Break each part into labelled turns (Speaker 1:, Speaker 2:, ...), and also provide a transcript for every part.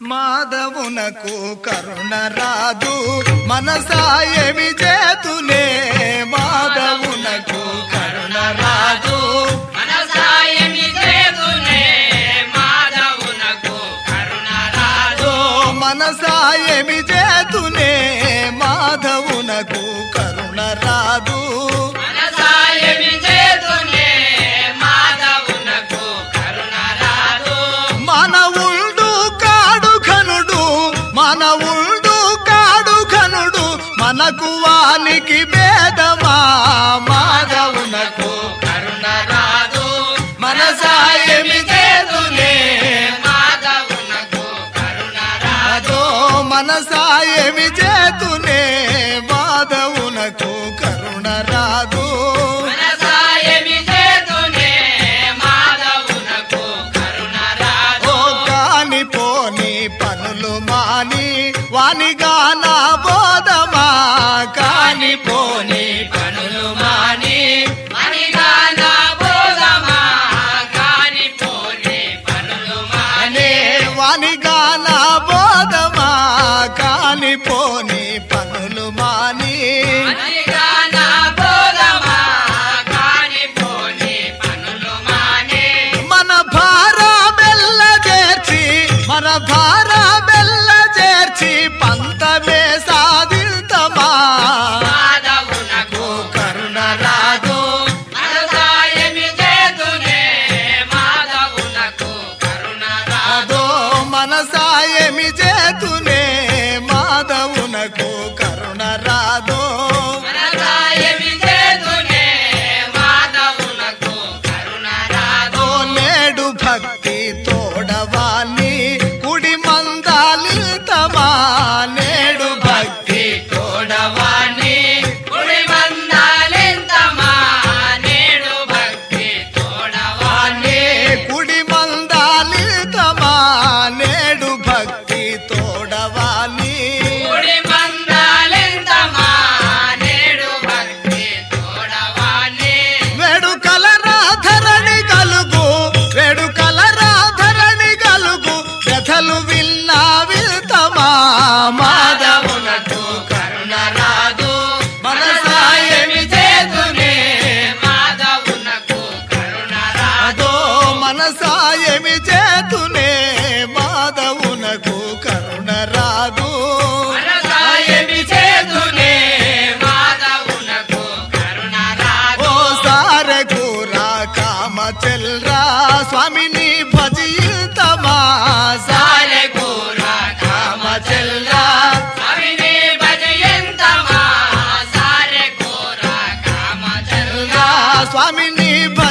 Speaker 1: మాధవునకు కరుణ రాదు మనసాయమి చేతునే మాధవునకు కరుణ రాదు
Speaker 2: మనసాయమి చేతునే మాధవునకు కరుణ రాదు
Speaker 1: ఓ మనసాయమి చేతునే మాధవునకు కరుణ రాదు
Speaker 2: మనసాయమి చేతునే మాధవునకు కరుణ రాదు
Speaker 1: మనవుండు కాడు ఘనుడు మనవుండు కాడు ఘనుడు మనకు వానికి భేదమా మాధవునకు
Speaker 2: కరుణ రాదు
Speaker 1: మనసాయమి చేతునే
Speaker 2: మాధవునకు కరుణ రాదు
Speaker 1: అదో మనసాయమి చేతునే మాధవునకు కరుణ రాదు
Speaker 2: మనసాయమి చేతునే మాధవునకు కరుణ రాదు
Speaker 1: ఓ కాని పోని పనులు మాని వానిగా నా బోధమా కాని పోని
Speaker 2: పనులు మాని మణిగాన బోధమా కాని పోని పనులు మాని
Speaker 1: అనే వానిగా నా బోధమా కాని పోని పనులు మాని
Speaker 2: మణిగాన బోధమా కాని పోని పనులు మాని
Speaker 1: మన భార బెల్ల చేర్చి మన భార బెల్ల చేర్చి పంతమే సాధితమా
Speaker 2: మాధవునకు
Speaker 1: కరుణ రాదు
Speaker 2: మనసాయమి చేతునే మాధవునకు కరుణ రాదు
Speaker 1: అదో మనసాయమి చేతునే మాధవునకు కరుణ రాదో
Speaker 2: మనసాయమి చేతునే మాధవునకు కరుణ రాదు
Speaker 1: ఓ నేడు భక్తి తోడవాణి కుడి మందాలితమా నేడు భక్తి
Speaker 2: తోడవాణి కుడి మందాలెంతమా నేడు భక్తి తోడవాణి
Speaker 1: వాణి కుడి మందాలితమా నేడు భక్తి తోడవాణి
Speaker 2: కుడి మందాలెంతమా నేడు భక్తి తోడవాణి
Speaker 1: వేడుకల రాధరణి కలుగు వేడుకల రాధరణి కలుగు కథలు విన్నా విల్తమా మాధవునకు
Speaker 2: కరుణ రాదు
Speaker 1: మనసాయమి చేతునే
Speaker 2: మాధవునకు కరుణ రాదు
Speaker 1: అదో మనసాయమి చేతునే మాధవునకు కరుణ రాదు
Speaker 2: మనసాయమి చేతునే మాధవునకు కరుణ రాదు
Speaker 1: ఓ సారకూరా కామ చెల్రా స్వామిని భజితమా
Speaker 2: సాలె కూర కామ చెల్లా స్వామిని భజయంతమా సాలె కూర కామ చెల్లా
Speaker 1: స్వామిని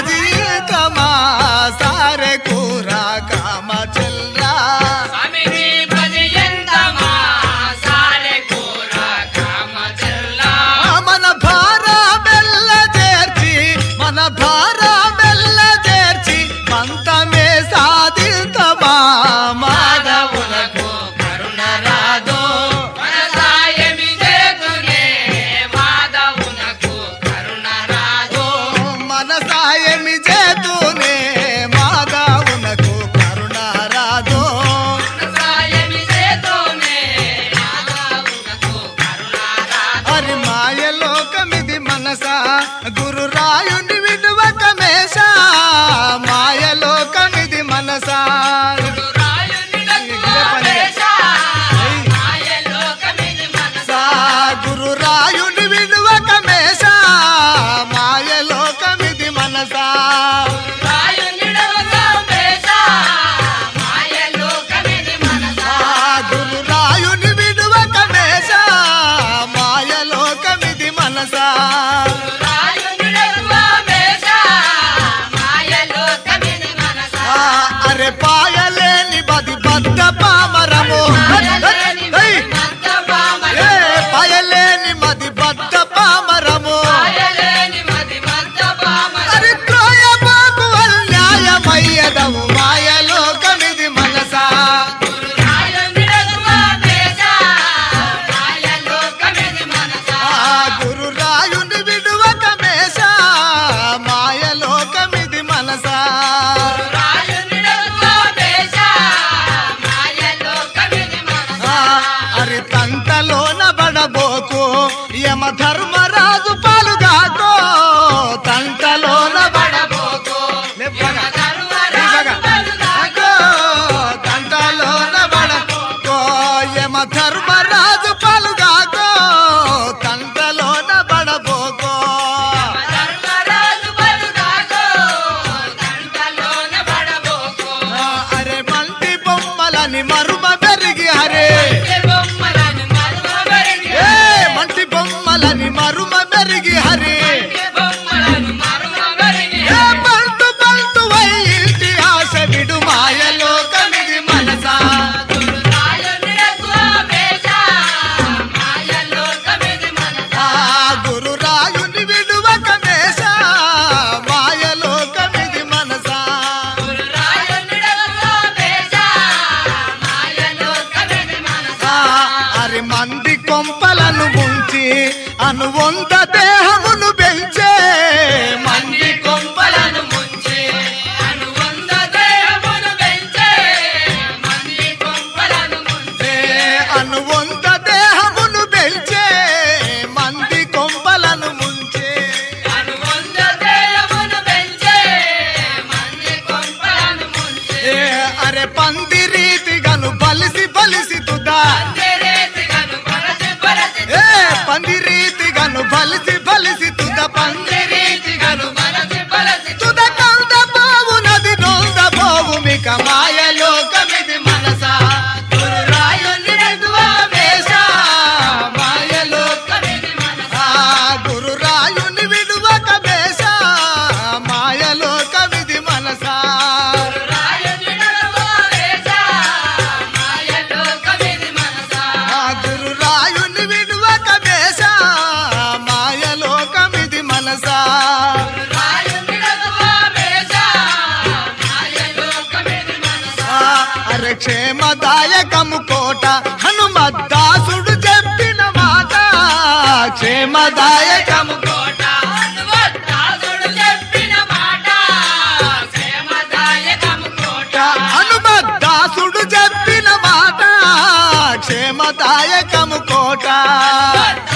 Speaker 1: భజితమా సారే కూరా కామ చెల్రా
Speaker 2: స్వామిని భజయంతమా సాలె కూర కామ చెల్లా
Speaker 1: మన భార బెల్ల చేర్చి మన భార బెల్ల చేర్చి పంతమే సాధితమా మాధవునకు
Speaker 2: కరుణ రాదు మనసాయమి చేతునే మాధవునకు కరుణ రాదు
Speaker 1: మనసాయమి చేతునే మాధవునకు కరుణ రాదో
Speaker 2: మనసాయమి చేతునే మాధవునకు కరుణ రాదు
Speaker 1: హరి మాయలోకమిది మనసా గురు రాయుని విడువక మేష మాయలోకమిది మనసా సా గురు రాయుని విడువక మేష మాయలోకమిది మనసా ఆ గురు రాయుని విడువక మేష మాయలోకమిది మనసా
Speaker 2: రాయుని
Speaker 1: తంటలోన బడబోకు యమ ధర్మరాజు పాలుగాకో తంటలోన
Speaker 2: పడబోకు
Speaker 1: లేపగా.
Speaker 2: ధర్మరాజు పలుగాకో.
Speaker 1: తంటలోన బడబోకో యమ ధర్మరాజు పాలుగాకో తంటలోన బడబోకో
Speaker 2: ధర్మరాజు పలుగాకో. తంటలోన పడబోకు.
Speaker 1: ఆ, అరే మంటి బొమ్మలని మరుమ పెరిగి హరే
Speaker 2: ఏ బొమ్మలను మరువబెరిగి.
Speaker 1: ఏ మంటి బొమ్మలని మరుమ పెరిగి హరే
Speaker 2: ఏ బొమ్మలను మరువబెరిగి.
Speaker 1: ఏ బంటు బంటు వై ఇంటి ఆశ విడు మాయలోకమిది మనసా
Speaker 2: గురురాయునిడకు ఆవేశ. మాయలోకమిది మనస.
Speaker 1: ఆ గురు రాయుని విడువక మేష మాయలోకమిది మనసా
Speaker 2: గురురాయునిడకు ఆవేశ. మాయలోకమిది మనస.
Speaker 1: ఆ అరి మంది కొంపలను ముంచి అనువంద దేహమును పెంచే మంది
Speaker 2: మంది కొంపలను ముంచి అనువంద దేహమును పెంచే మంది కొంపలను ముంచే
Speaker 1: ఏ అనువంద దేహమును పెంచే మంది కొంపలను ముంచే
Speaker 2: అనువంద దేహమును పెంచే మంది కొంపలను ముంచే
Speaker 1: ఏ అరే పంది రీతిగను బలిసి బలిసి తుదా
Speaker 2: అందరేసిగను పరసి పరసి
Speaker 1: ఏ పంది రీతిగను బలిసి బలిసి తుద పంది
Speaker 2: అందరీసిగను పరసి పరసి
Speaker 1: తుద కంద బావు నది నొంద బావు మిక మాయలోకమిది మనసా గురురాయుని వేష మాయలోకమిది
Speaker 2: మనసా
Speaker 1: ఆ గురురాయుని విడువక వేష మాయలోకమిది మనసా
Speaker 2: రాయునిడకు ఆవేశ మాయలోకమిది మనసా
Speaker 1: ఆ గురురాయుని విడువక వేష మాయలోకమిది మనసా
Speaker 2: రాయునిడకు ఆవేశ మాయలోకమిది మనసా
Speaker 1: ఆ అరే క్షేమదాయకము కోట హనుమద్దాసుడు చెప్పిన మాట క్షేమదాయకము
Speaker 2: కోట హనుమద్దాసుడు చెప్పిన మాట క్షేమదాయకము కోట
Speaker 1: హనుమద్దాసుడు చెప్పిన మాట క్షేమదాయకము కోట